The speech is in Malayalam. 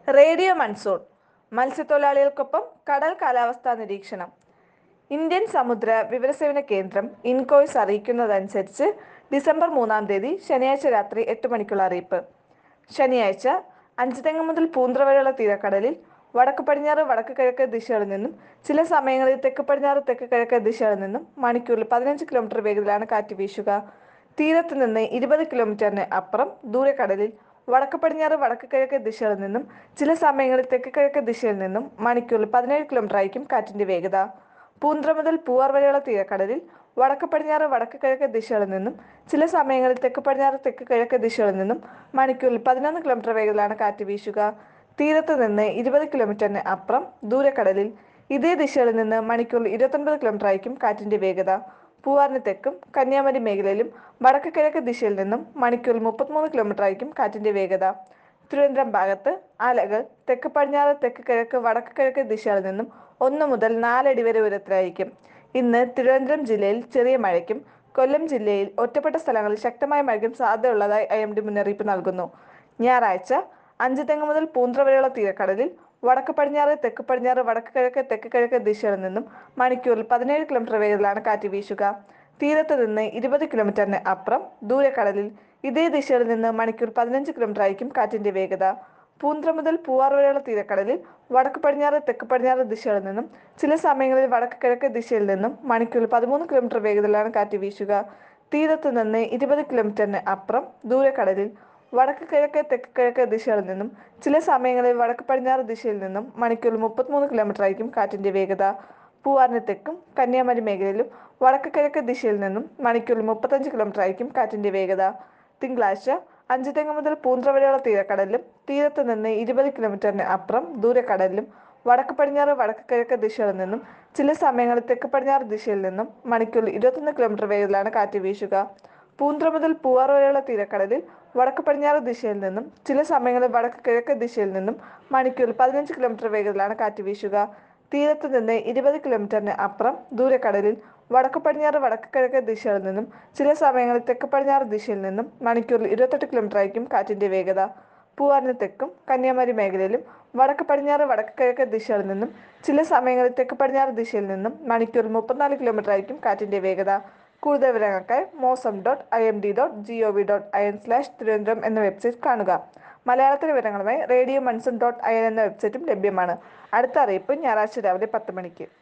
റേഡിയോ മൺസൂൺ മത്സ്യത്തൊഴിലാളികൾക്കൊപ്പം കടൽ കാലാവസ്ഥാ നിരീക്ഷണം ഇന്ത്യൻ സമുദ്ര വിവരസേവന കേന്ദ്രം ഇൻകോയ്സ് അറിയിക്കുന്നതനുസരിച്ച് ഡിസംബർ മൂന്നാം തീയതി ശനിയാഴ്ച രാത്രി എട്ട് മണിക്കുള്ള അറിയിപ്പ് ശനിയാഴ്ച അഞ്ചുതെങ്ങ് മുതൽ പൂന്ത്ര വരെയുള്ള തീരക്കടലിൽ വടക്ക് പടിഞ്ഞാറ് വടക്ക് കിഴക്ക് ദിശകളിൽ നിന്നും ചില സമയങ്ങളിൽ തെക്ക് പടിഞ്ഞാറ് തെക്ക് കിഴക്ക് ദിശകളിൽ നിന്നും മണിക്കൂറിൽ പതിനഞ്ച് കിലോമീറ്റർ വേഗത്തിലാണ് കാറ്റ് വീശുക തീരത്ത് നിന്ന് ഇരുപത് കിലോമീറ്ററിന് അപ്പുറം ദൂരക്കടലിൽ വടക്ക് പടിഞ്ഞാറ് വടക്ക് കിഴക്ക് ദിശകളിൽ നിന്നും ചില സമയങ്ങളിൽ തെക്ക് കിഴക്ക് ദിശയിൽ നിന്നും മണിക്കൂറിൽ പതിനേഴ് കിലോമീറ്റർ ആയിരിക്കും കാറ്റിന്റെ വേഗത പൂന്ത്ര മുതൽ പൂവാർ വരെയുള്ള തീരക്കടലിൽ വടക്ക് പടിഞ്ഞാറ് വടക്ക് കിഴക്ക് ദിശകളിൽ നിന്നും ചില സമയങ്ങളിൽ തെക്ക് പടിഞ്ഞാറ് തെക്ക് കിഴക്ക് ദിശകളിൽ നിന്നും മണിക്കൂറിൽ പതിനൊന്ന് കിലോമീറ്റർ വേഗത്തിലാണ് കാറ്റ് വീശുക തീരത്ത് നിന്ന് ഇരുപത് കിലോമീറ്ററിന് അപ്പുറം ദൂരക്കടലിൽ ഇതേ ദിശകളിൽ നിന്ന് മണിക്കൂറിൽ ഇരുപത്തൊൻപത് കിലോമീറ്റർ ആയിരിക്കും കാറ്റിന്റെ വേഗത പൂവാറിന് തെക്കും കന്യാകുമാരി മേഖലയിലും വടക്ക് കിഴക്ക് ദിശയിൽ നിന്നും മണിക്കൂറിൽ മുപ്പത്തിമൂന്ന് കിലോമീറ്റർ ആയിരിക്കും കാറ്റിന്റെ വേഗത തിരുവനന്തപുരം ഭാഗത്ത് അലകൾ തെക്ക് പടിഞ്ഞാറ് തെക്ക് കിഴക്ക് വടക്ക് കിഴക്ക് ദിശകളിൽ നിന്നും ഒന്ന് മുതൽ നാലടി വരെ ഉയരത്തിലായിരിക്കും ഇന്ന് തിരുവനന്തപുരം ജില്ലയിൽ ചെറിയ മഴയ്ക്കും കൊല്ലം ജില്ലയിൽ ഒറ്റപ്പെട്ട സ്ഥലങ്ങളിൽ ശക്തമായ മഴയ്ക്കും സാധ്യതയുള്ളതായി ഐ എം ഡി മുന്നറിയിപ്പ് നൽകുന്നു ഞായറാഴ്ച അഞ്ച് തെങ്ങ് മുതൽ പൂന്ത്ര വരെയുള്ള തീരക്കടലിൽ വടക്ക് പടിഞ്ഞാറ് തെക്ക് പടിഞ്ഞാറ് വടക്ക് കിഴക്ക് തെക്ക് കിഴക്ക് ദിശകളിൽ നിന്നും മണിക്കൂറിൽ പതിനേഴ് കിലോമീറ്റർ വേഗത്തിലാണ് കാറ്റ് വീശുക തീരത്ത് നിന്ന് ഇരുപത് കിലോമീറ്ററിന് അപ്പുറം ദൂരക്കടലിൽ ഇതേ ദിശയിൽ നിന്ന് മണിക്കൂർ പതിനഞ്ച് കിലോമീറ്റർ ആയിരിക്കും കാറ്റിന്റെ വേഗത പൂന്ത്ര മുതൽ പൂവാർ വരെയുള്ള തീരക്കടലിൽ വടക്ക് പടിഞ്ഞാറ് തെക്ക് പടിഞ്ഞാറ് ദിശകളിൽ നിന്നും ചില സമയങ്ങളിൽ വടക്ക് കിഴക്ക് ദിശയിൽ നിന്നും മണിക്കൂറിൽ പതിമൂന്ന് കിലോമീറ്റർ വേഗത്തിലാണ് കാറ്റ് വീശുക തീരത്ത് നിന്ന് ഇരുപത് കിലോമീറ്ററിന് അപ്പുറം ദൂരക്കടലിൽ വടക്ക് കിഴക്ക് തെക്ക് കിഴക്ക് ദിശകളിൽ നിന്നും ചില സമയങ്ങളിൽ വടക്ക് പടിഞ്ഞാറ് ദിശയിൽ നിന്നും മണിക്കൂറിൽ മുപ്പത്തിമൂന്ന് കിലോമീറ്റർ ആയിരിക്കും കാറ്റിന്റെ വേഗത പൂവാറിന് തെക്കും കന്യാകുമാരി മേഖലയിലും വടക്ക് കിഴക്ക് ദിശയിൽ നിന്നും മണിക്കൂറിൽ മുപ്പത്തഞ്ച് കിലോമീറ്റർ ആയിരിക്കും കാറ്റിന്റെ വേഗത തിങ്കളാഴ്ച അഞ്ച് തെങ്ങ് മുതൽ പൂന്ത്ര വരെയുള്ള തീരക്കടലിലും തീരത്ത് നിന്ന് ഇരുപത് കിലോമീറ്ററിന് അപ്പുറം ദൂരക്കടലിലും വടക്ക് പടിഞ്ഞാറ് വടക്ക് കിഴക്ക് ദിശകളിൽ നിന്നും ചില സമയങ്ങളിൽ തെക്ക് പടിഞ്ഞാറ് ദിശയിൽ നിന്നും മണിക്കൂറിൽ ഇരുപത്തൊന്ന് കിലോമീറ്റർ വേഗത്തിലാണ് കാറ്റ് വീശുക പൂന്ത്ര മുതൽ പൂവാർ വരെയുള്ള തീരക്കടലിൽ വടക്ക് പടിഞ്ഞാറ് ദിശയിൽ നിന്നും ചില സമയങ്ങളിൽ വടക്ക് കിഴക്ക് ദിശയിൽ നിന്നും മണിക്കൂറിൽ പതിനഞ്ച് കിലോമീറ്റർ വേഗത്തിലാണ് കാറ്റ് വീശുക തീരത്ത് നിന്ന് ഇരുപത് കിലോമീറ്ററിന് അപ്പുറം ദൂരക്കടലിൽ വടക്ക് പടിഞ്ഞാറ് വടക്ക് കിഴക്ക് ദിശകളിൽ നിന്നും ചില സമയങ്ങളിൽ തെക്ക് പടിഞ്ഞാറ് ദിശയിൽ നിന്നും മണിക്കൂറിൽ ഇരുപത്തെട്ട് കിലോമീറ്റർ ആയിരിക്കും കാറ്റിന്റെ വേഗത പൂവാറിന് തെക്കും കന്യാകുമാരി മേഖലയിലും വടക്ക് പടിഞ്ഞാറ് വടക്ക് കിഴക്ക് ദിശകളിൽ നിന്നും ചില സമയങ്ങളിൽ തെക്ക് പടിഞ്ഞാറ് ദിശയിൽ നിന്നും മണിക്കൂറിൽ മുപ്പത്തിനാല് കിലോമീറ്റർ ആയിരിക്കും കാറ്റിന്റെ വേഗത കൂടുതൽ വിവരങ്ങൾക്കായി Mausam dot I M D dot G O V dot I N slash Thiruvananthapuram എന്ന വെബ്സൈറ്റ് കാണുക മലയാളത്തിലെ വിവരങ്ങളുമായി radio monsoon dot I N എന്ന വെബ്സൈറ്റും ലഭ്യമാണ് അടുത്ത അറിയിപ്പ് ഞായറാഴ്ച രാവിലെ പത്ത് മണിക്ക്